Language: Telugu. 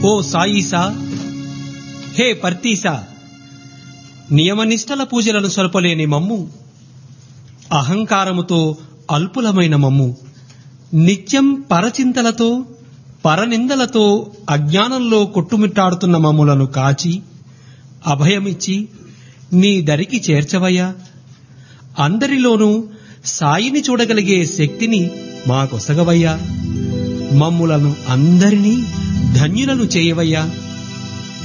ఓ సాయిసా హే పర్తీసా నియమనిష్టల పూజలను సొలపలేని మమ్ము అహంకారముతో అల్పులమైన మమ్ము నిత్యం పరచింతలతో పరనిందలతో అజ్ఞానంలో కొట్టుమిట్టాడుతున్న మమ్ములను కాచి అభయమిచ్చి నీ దరికి చేర్చవయ్యా అందరిలోనూ సాయిని చూడగలిగే శక్తిని మాకొసగవయ్యా మమ్ములను అందరినీ ధన్యులను చేయవయ్యా